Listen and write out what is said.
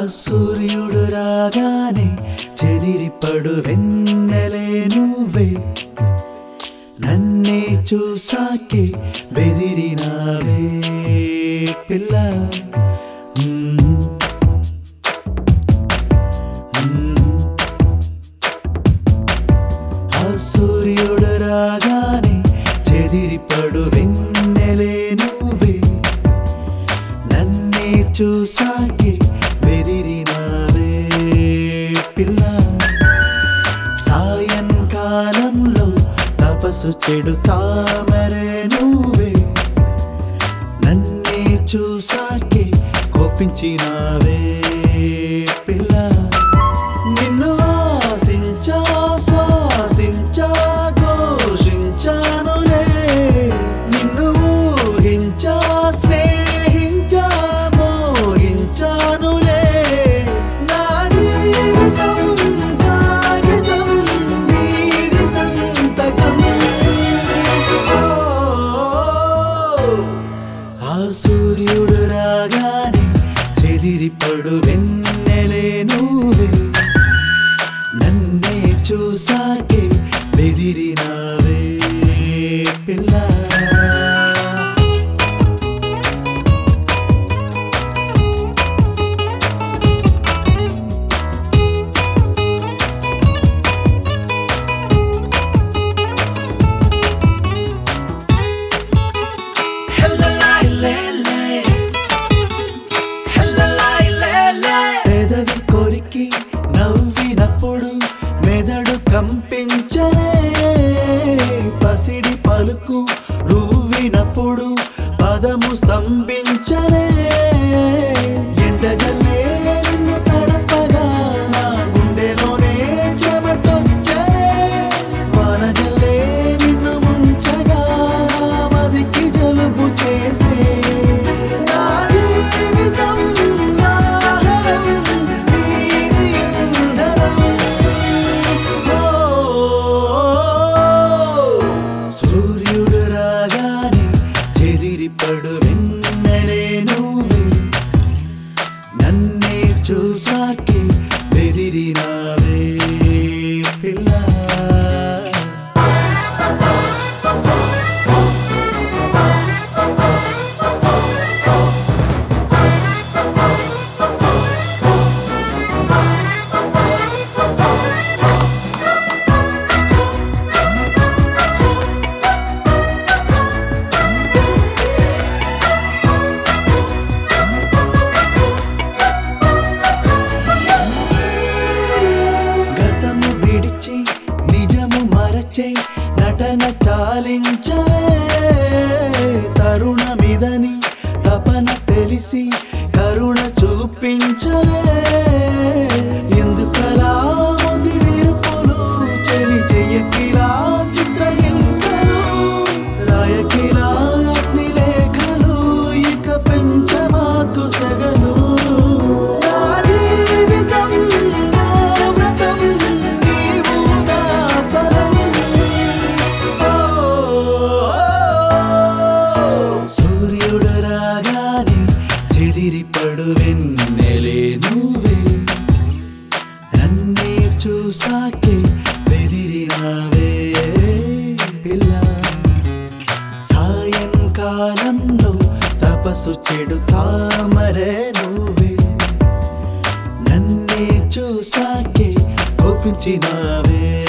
సూర్యుడు రాగానే చెదిరిపడు వెన్నెలే నువ్వే నన్నే చూసాకే బెదిరినావే పిల్ల మ్మ్. మ్మ్. ఆ సూర్యుడు రాగానే చెదిరిపడు వెన్నెలే నువ్వే నన్నే చూసాకే బెదిరినావే పిల్ల సాయంకాలంలో తపస్సు చెడు తామరే నువ్వే నన్నే చూసాకే కోపించినావే పిల్ల నిన్ను ఆశించా శ్వాసించా ఘోషించానులే నిన్ను ఊహించా స్నేహించా మోహించానులే నా జీవితం కాగితం నీది సంతకం ఓ, ఆ సూర్యుడు రాగానే చెదిరిపడు వెన్నెలే నువ్వే నన్నే చూసాకే బెదిరినావే పిల్ల పెదవి కొరికి నవ్వినప్పుడు మెదడు కంపించలే పసిడి పలుకు రువ్వినప్పుడు పదము స్తంభించలే ఎండ జల్లే నిన్ను తడపగా నా గుండెలోనే చెమటొచ్చలే వాన జల్లే నిన్ను ముంచగా నా మదికి జలుబు చేసే నా జీవితం ఆహారం నీది ఇంధనం ఓ, సూర్యుడు రాగానే చెదిరిపడు వెన్నెలే నువ్వే నన్నే చూసాకే బెదిరినావే పిల్ల గతము విడిచి నిజము మరచే నటన చాలించవే తరుణమిదని తపన తెలిసి కరుణ చూపించవే ఎందుకలా ముది విరుపులు చెలి చెయ్యకిలా చిత్రహింసలు రాయకిలా అగ్ని లేఖలు ఇక పెంచమాకు సగలు నా జీవితం నా వ్రతం నీవు నా బలం ఓ, సూర్యుడు రాగానే చెదిరిపడు వెన్నెలే నువ్వే నన్నే చూసాకే బెదిరినావే పిల్ల సాయంకాలంలో తపస్సు చెడు తామరే నువ్వే నన్నే చూసాకే కోపించినావే